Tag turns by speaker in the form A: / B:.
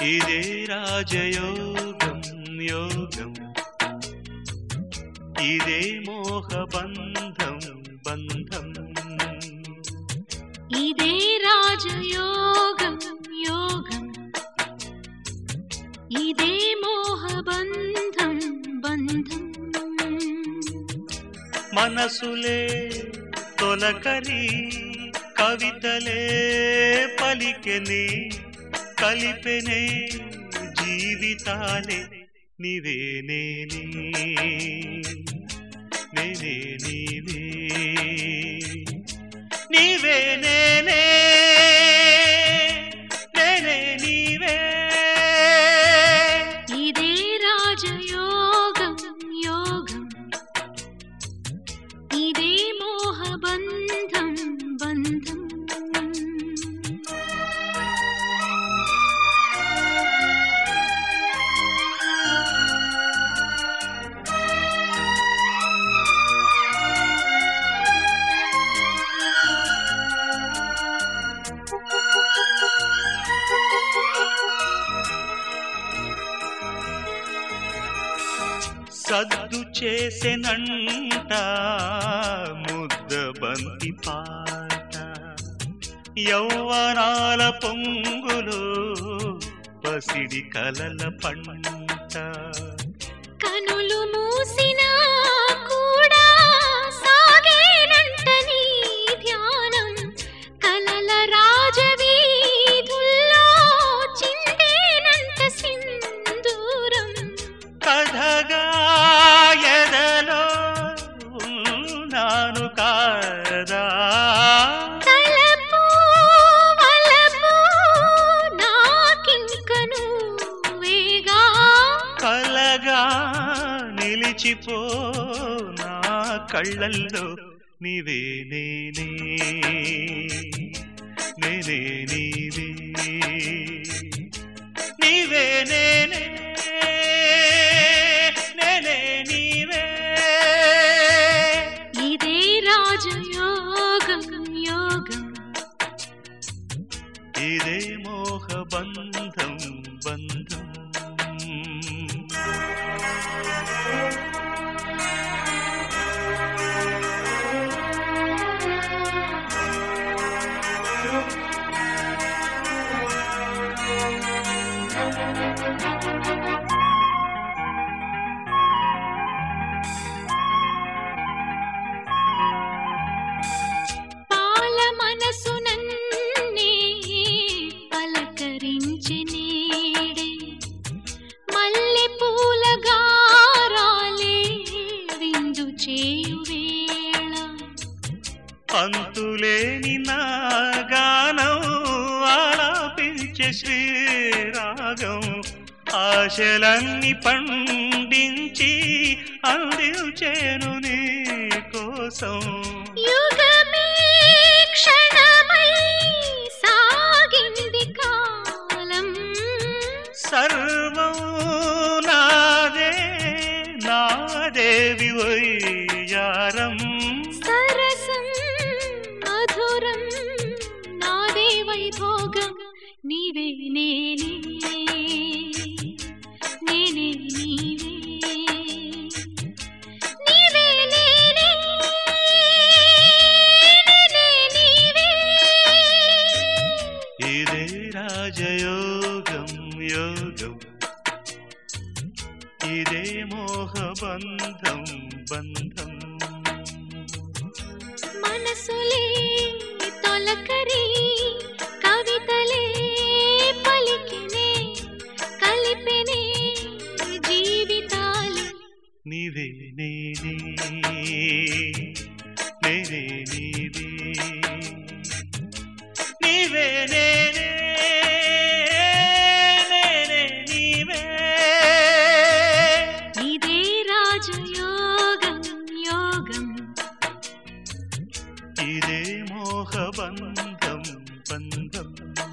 A: ఇదే రాజయోగం యోగం ఇదే మోహబంధం బంధం
B: ఇదే రాజయోగం యోగం ఇదే మోహబంధం బంధం
A: మనసులే తొలకరి కవితలే పలికెని కలిపెనే జీవితాలే నీవే నేనే నేనే నీవే నీవే నేనే నేనే నీవే
B: ఇదే రాజయోగం యోగం ఇదే మోహబంధం బంధం
A: సద్దు చేసెనంట ముద్ద బంతి పాట యౌవనాల పొంగులు పసిడి కలల పంట
B: కనులు మూసినా కూడా సాగేనంట నీ ధ్యానం కలల రాజవీధుల్లో చిందేనంట సింధూరం
A: కథగా ఎదలో ఉన్నాను కాదా
B: తలపు వలపు నాకింక నువ్వేగా
A: కలగా నిలిచిపో నా కళ్ళల్లో నీవే నేనే నేనే నీవే నీవే నేనే నేనే నీవే
B: ఇదే రాజయోగం యోగం
A: ఇదే మోహ బంధం బంధం
B: పాల మనసు నన్నే పలకరించి నీడే మల్లె పూల గారాలే విందు చేయు వేళ
A: అంతులేని నా గానం ఆలాపించే శ్రీరాగం ఆశలన్నీ పండించి అందించేను నీ కోసం
B: యుగమే క్షణమై సాగింది కాలం
A: సర్వం నాదే నాదేవి వయ్యారం
B: సరసం మధురం నాదే వైభోగం నీవే నేనే నేనే నీవే నీవే నేనే నేనే నీవే
A: ఇదే రాజయోగం యోగం ఇదే మోహబంధం బంధం
B: మనసులే తొలకరి కవితలే పలికినే కలిపెనే జీవితాలే
A: నీవే నేనే నేనే నీవే నీవే నేనే నేనే నీవే
B: ఇదే రాజయోగం యోగం
A: ఇదే మోహబంధం బంధం